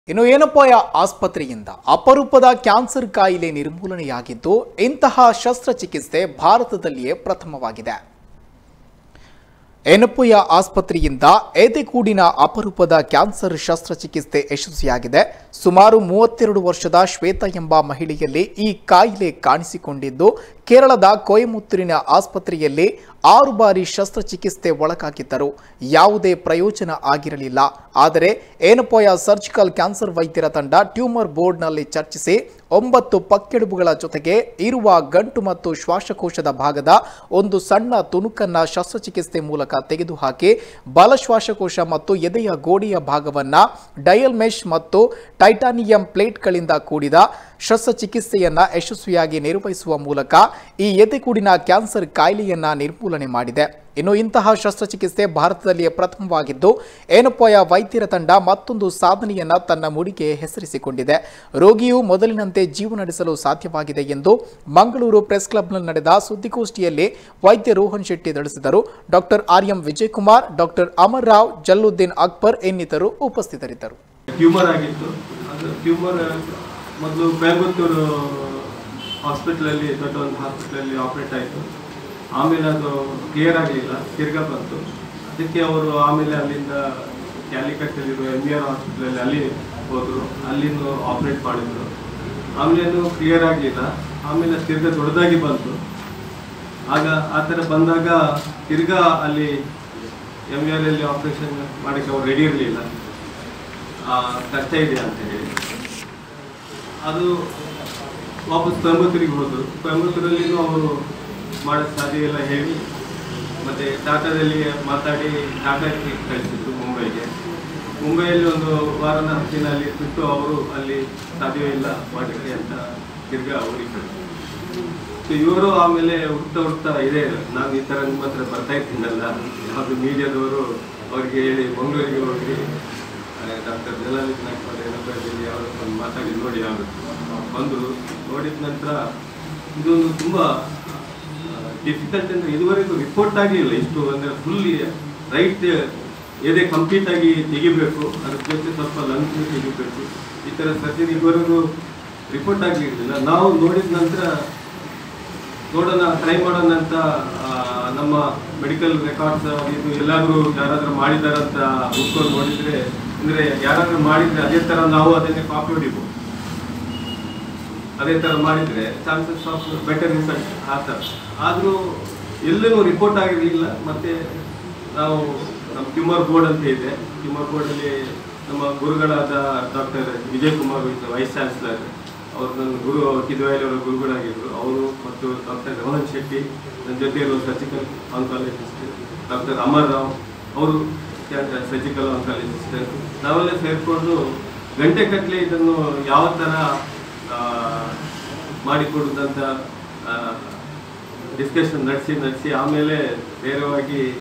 ಇನ್ನು ಏನಪ್ಪಯ ಆಸ್ಪತ್ರೆಯಿಂದ ಅಪರೂಪದ ಕ್ಯಾನ್ಸರ್ ಕಾಯಿಲೆ ನಿರ್ಮೂಲನೆಯಾಗಿದ್ದು ಇಂತಹ ಶಸ್ತ್ರಚಿಕಿತ್ಸೆ ಭಾರತದಲ್ಲಿಯೇ ಪ್ರಥಮವಾಗಿದೆ ಎನಪುಯ ಆಸ್ಪತ್ರೆಯಿಂದ ಎದೆಗೂಡಿನ ಅಪರೂಪದ ಕ್ಯಾನ್ಸರ್ ಶಸ್ತ್ರಚಿಕಿತ್ಸೆ ಯಶಸ್ವಿಯಾಗಿದೆ ಸುಮಾರು ಮೂವತ್ತೆರಡು ವರ್ಷದ ಶ್ವೇತಾ ಎಂಬ ಮಹಿಳೆಯಲ್ಲಿ ಈ ಕಾಯಿಲೆ ಕಾಣಿಸಿಕೊಂಡಿದ್ದು ಕೇರಳದ ಕೊಯಮುತ್ತೂರಿನ ಆಸ್ಪತ್ರೆಯಲ್ಲಿ ಆರು ಬಾರಿ ಶಸ್ತ್ರಚಿಕಿತ್ಸೆ ಒಳಗಾಗಿದ್ದರು ಯಾವುದೇ ಪ್ರಯೋಜನ ಆಗಿರಲಿಲ್ಲ ಆದರೆ ಏನಪೋಯ ಸರ್ಜಿಕಲ್ ಕ್ಯಾನ್ಸರ್ ವೈದ್ಯರ ತಂಡ ಟ್ಯೂಮರ್ ಬೋರ್ಡ್ನಲ್ಲಿ ಚರ್ಚಿಸಿ ಒಂಬತ್ತು ಪಕ್ಕೆಲುಬುಗಳ ಜೊತೆಗೆ ಇರುವ ಗಂಟು ಮತ್ತು ಶ್ವಾಸಕೋಶದ ಭಾಗದ ಒಂದು ಸಣ್ಣ ತುಣುಕನ್ನ ಶಸ್ತ್ರಚಿಕಿತ್ಸೆ ಮೂಲಕ ತೆಗೆದುಹಾಕಿ ಬಲ ಶ್ವಾಸಕೋಶ ಮತ್ತು ಎದೆಯ ಗೋಡೆಯ ಭಾಗವನ್ನ ಡಯಲ್ ಮೆಶ್ ಮತ್ತು ಟೈಟಾನಿಯಂ ಪ್ಲೇಟ್ಗಳಿಂದ ಕೂಡಿದ ಶಸ್ತ್ರಚಿಕಿತ್ಸೆಯನ್ನ ಯಶಸ್ವಿಯಾಗಿ ನಿರ್ವಹಿಸುವ ಮೂಲಕ ಈ ಎದೆಗೂಡಿನ ಕ್ಯಾನ್ಸರ್ ಕಾಯಿಲೆಯನ್ನ ನಿರ್ಮೂಲನೆ ಮಾಡಿದೆ ಇನ್ನು ಇಂತಹ ಶಸ್ತ್ರಚಿಕಿತ್ಸೆ ಭಾರತದಲ್ಲಿಯೇ ಪ್ರಥಮವಾಗಿದ್ದು ಏನಪ್ಪಯ ವೈದ್ಯರ ತಂಡ ಮತ್ತೊಂದು ಸಾಧನೆಯನ್ನ ತನ್ನ ಮುಡಿಗೆ ಹೆಸರಿಸಿಕೊಂಡಿದೆ ರೋಗಿಯು ಮೊದಲಿನಂತೆ ಜೀವ ನಡೆಸಲು ಸಾಧ್ಯವಾಗಿದೆ ಎಂದು ಮಂಗಳೂರು ಪ್ರೆಸ್ ಕ್ಲಬ್ನಲ್ಲಿ ನಡೆದ ಸುದ್ದಿಗೋಷ್ಠಿಯಲ್ಲಿ ವೈದ್ಯ ರೋಹನ್ ಶೆಟ್ಟಿ ತಿಳಿಸಿದರು doctor R M Vijayakumar doctor Amar Rao Jalaluddin Akbar ಇನ್ನಿತರು ಉಪಸ್ಥಿತರಿದ್ದರು ಟ್ಯೂಮರ್ ಆಗಿತ್ತು ಅದು ಟ್ಯೂಮರ್ ಮೊದಲು ಕೊಯಂಬತ್ತೂರು ಹಾಸ್ಪಿಟ್ಲಲ್ಲಿ ದೊಡ್ಡ ಒಂದು ಹಾಸ್ಪಿಟ್ಲಲ್ಲಿ ಆಪ್ರೇಟ್ ಆಯಿತು ಆಮೇಲೆ ಅದು ಕ್ಲಿಯರ್ ಆಗಲಿಲ್ಲ ತಿರ್ಗಾ ಬಂತು ಅದಕ್ಕೆ ಅವರು ಆಮೇಲೆ ಅಲ್ಲಿಂದ ಕ್ಯಾಲಿಕಟ್ಟಲ್ಲಿರುವ ಎಮ್ ಬಿ ಆರ್ ಹಾಸ್ಪಿಟ್ಲಲ್ಲಿ ಅಲ್ಲಿ ಹೋದರು ಅಲ್ಲಿಂದ ಆಪ್ರೇಟ್ ಮಾಡಿದ್ರು ಆಮೇಲೆ ಕ್ಲಿಯರ್ ಆಗಲಿಲ್ಲ ಆಮೇಲೆ ತಿರ್ಗಾ ದೊಡ್ಡದಾಗಿ ಬಂತು ಆಗ ಆ ಥರ ಬಂದಾಗ ತಿರ್ಗಾ ಅಲ್ಲಿ ಎಮ್ ಬಿ ಆರ್ ಅಲ್ಲಿ ಆಪ್ರೇಷನ್ ಮಾಡೋಕ್ಕೆ ಅವ್ರು ರೆಡಿ ಇರಲಿಲ್ಲ ಆ, ಕಷ್ಟ ಇದೆ ಅಂತ ಹೇಳಿ ಅದು ವಾಪಸ್ ಕೊಯಂಬತ್ತೂರಿಗೆ ಹೋದರು ಕೊಯಂಬತ್ತೂರಲ್ಲಿನೂ ಅವರು ಮಾಡೋಕ್ಕೆ ಸಾಧ್ಯ ಇಲ್ಲ ಹೇಳಿ ಮತ್ತು ಟಾಟಾದಲ್ಲಿ ಮಾತಾಡಿ ಟಾಟಾಕ್ಕೆ ಕಳಿಸಿದ್ರು ಮುಂಬೈಗೆ ಮುಂಬೈಯಲ್ಲಿ ಒಂದು ವಾರದ ಹತ್ತು ದಿನ ಅಲ್ಲಿ ಬಿಟ್ಟು ಅವರು ಅಲ್ಲಿ ಸಾಧ್ಯವಿಲ್ಲ ಮಾಡಲಿಕ್ಕೆ ಅಂತ ತಿರ್ಗಾ ಊರಿಗೆ ಕಳಿಸಿದ್ರು ಸೊ ಇವರು ಆಮೇಲೆ ಹುಡ್ತಾ ಹುಡ್ತಾ ಇದೆ ನಾನು ಈ ಥರ ನಿಮ್ಮ ಹತ್ರ ಬರ್ತಾ ಇದ್ದೀನಲ್ಲ ಯಾವುದು ಮೀಡಿಯಾದವರು ಅವ್ರಿಗೆ ಹೇಳಿ ಮಂಗಳೂರಿಗೆ ಹೋಗಿ ಡಾಕ್ಟರ್ ಜಲಾಲಿತ್ ನಾಯ್ಕರ್ ಏನಪ್ಪಲ್ಲಿ ಅವರು ಒಂದು ಮಾತಾಡಿ ನೋಡಿ ಅವರು ಬಂದರು ನೋಡಿದ ನಂತರ ಇದೊಂದು ತುಂಬ ಡಿಫಿಕಲ್ಟ್ ಅಂದರೆ ಇದುವರೆಗೂ ರಿಪೋರ್ಟ್ ಆಗಲಿಲ್ಲ ಇಷ್ಟು ಅಂದರೆ ಫುಲ್ಲಿ ರೈಟ್ ಎದೆ ಕಂಪ್ಲೀಟ್ ಆಗಿ ತೆಗಿಬೇಕು ಅದ್ರ ಜೊತೆ ಸ್ವಲ್ಪ ಲಂಗ್ಸ್ ತೆಗಿಬೇಕು ಈ ಥರ ಸರ್ಜರಿ ಇದುವರೆಗೂ ರಿಪೋರ್ಟ್ ಆಗಲಿರಲಿಲ್ಲ ನಾವು ನೋಡಿದ ನಂತರ ನೋಡೋಣ ಟ್ರೈ ಮಾಡೋಣ ಅಂತ ಆ, ನಮ್ಮ ಮೆಡಿಕಲ್ ರೆಕಾರ್ಡ್ಸ್ ಇದು ಎಲ್ಲಾದರೂ ಯಾರಾದರೂ ಮಾಡಿದಾರಂತ ಹುಡ್ಕೊಂಡು ನೋಡಿದ್ರೆ ಅಂದ್ರೆ ಯಾರಾದ್ರೂ ಮಾಡಿದ್ರೆ ಅದೇ ತರ ನಾವು ಅದನ್ನೇ ಕಾಪಿ ಹೊಡಿಬೋದು ಅದೇ ತರ ಮಾಡಿದ್ರೆ ಚಾನ್ಸಸ್ ಆಫ್ ಬೆಟರ್ ರಿಸಲ್ಟ್ ಆ ಥರ ಆದರೂ ಎಲ್ಲೂ ರಿಪೋರ್ಟ್ ಆಗಿರಲಿಲ್ಲ ಮತ್ತೆ ನಾವು ನಮ್ಮ ಟ್ಯೂಮರ್ ಬೋರ್ಡ್ ಅಂತ ಇದೆ ಟ್ಯೂಮರ್ ಬೋರ್ಡಲ್ಲಿ ನಮ್ಮ ಗುರುಗಳಾದ doctor Vijay Kumar vice chancellor ಅವರು ನನ್ನ ಗುರು ಕಿದ್ವಾಯಲ್ಲಿ ಅವರ ಗುರುಗಳಾಗಿದ್ದರು ಅವರು ಮತ್ತು ಡಾಕ್ಟರ್ ರೋಹನ್ ಶೆಟ್ಟಿ ನನ್ನ ಜೊತೆ ಇರುವ surgical oncologist doctor Amar Rao ಅವರು ಸರ್ಜಿಕಲ್ ಆಂಕಾಲಜಿಸ್ಟ್ ನಾವೆಲ್ಲ ಸೇರಿಕೊಂಡು ಗಂಟೆ ಕಟ್ಟಲೆ ಇದನ್ನು ಯಾವ ಥರ ಮಾಡಿಕೊಡುದಂತ ಡಿಸ್ಕಷನ್ ನಡೆಸಿ ನಡೆಸಿ ಆಮೇಲೆ ನೇರವಾಗಿ